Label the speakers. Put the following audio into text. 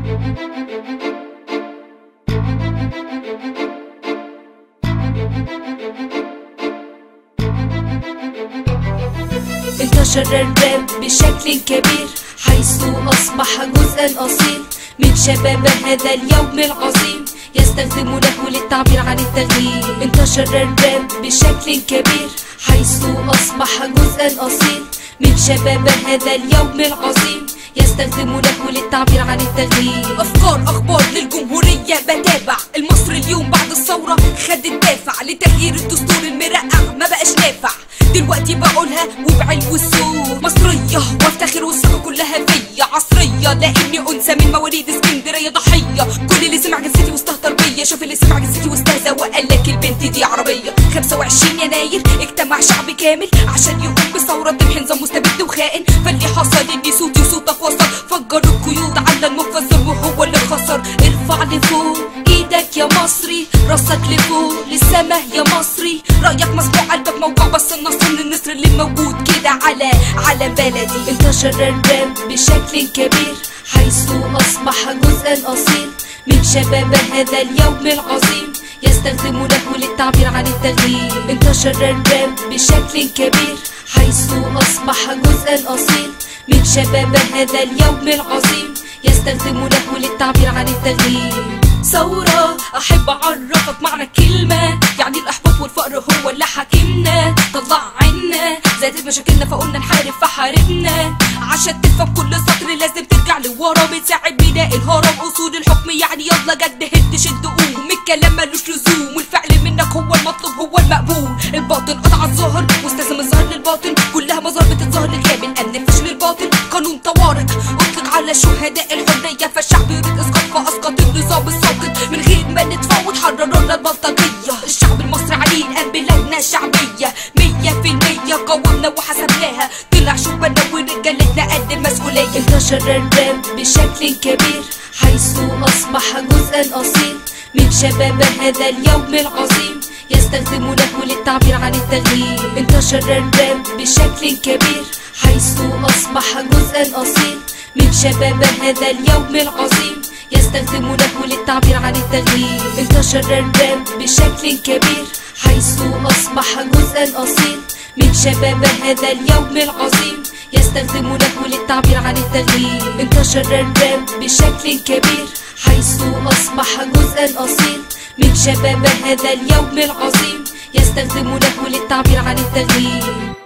Speaker 1: انتشر الراب بشكل كبير حيث أصبح جزءا أصيل من شباب هذا اليوم العظيم يستخدمونه للتعبير عن التغيير انتشر الراب بشكل كبير حيث أصبح جزءا أصيل من شباب هذا اليوم العظيم يستخدمونه للتعبير عن التغيير
Speaker 2: افكار اخبار للجمهوريه بتابع المصري اليوم بعد الثوره خد الدافع لتغيير الدستور المرقع ما بقاش نافع دلوقتي بقولها وبعلو السوق مصريه وافتخر والثقه كلها فيا عصريه لاني انثى من مواليد اسكندريه ضحيه كل اللي سمع جنسيتي واستهتر بيا شوف اللي سمع جنسيتي واستهزأ وقال لك البنت دي عربيه 25 يناير اجتمع شعب كامل عشان يقوم بثوره تمحي نظام مستبد وخائن فاللي حصل اني صوتي وصوتك وصل فجر القيود على المنفذ وهو اللي خسر ارفع لفوق ايدك يا مصري راسك لفوق للسما يا مصري رايك مسموع قلبك موجوع بس النصر من النسر اللي موجود كده على على بلدي
Speaker 1: انتشر الراب بشكل كبير حيث أصبح جزءا أصيل من شباب هذا اليوم العظيم يستخدمونه للتعبير عن التغيير انتشر الراب بشكل كبير حيث أصبح جزءا أصيل من شباب هذا اليوم العظيم يستخدمونه للتعبير عن التغيير ثورة أحب أعرفك معنى الكلمة يعني الإحباط والفقر هو اللي حاكمنا طلع عنا زادت مشاكلنا فقلنا نحارب فحاربنا عشان تفهم كل سطر لازم ترجع لورا بتساعد بناء الهرم أصول الحكم يعني يلا جد هد شد قوم الكلام ملوش لزوم والفعل منك هو المطلوب هو المقبول الباطن قطع الظاهر واستسلم الظاهر للباطن كلها مظاهر بتتظاهر للكامل أمن فشل الباطل قانون طوارئ أطلق على شهداء الحرية فالشعب يريد إسقاط فأسقط النظام الساقط من غير ما نتفاوض حررونا البلطجية الشعب المصري عليه الآن بلادنا شعبية مية في المية قومنا وحسبناها طلع شبنا ورجالتنا قد المسؤولية انتشر الراب بشكل كبير حيث أصبح جزءا أصيل من شباب هذا اليوم العظيم يستخدمونه للتعبير عن التغيير انتشر الراب بشكل كبير حيث أصبح جزءا أصيل من شباب هذا اليوم العظيم يستخدمونه للتعبير عن التغيير انتشر الراب بشكل كبير حيث أصبح جزءا أصيل من شباب هذا اليوم العظيم يستخدمونه للتعبير عن التغيير انتشر الراب بشكل كبير حيث أصبح جزءا أصيل من شباب هذا اليوم العظيم يستخدمونه للتعبير عن التغيير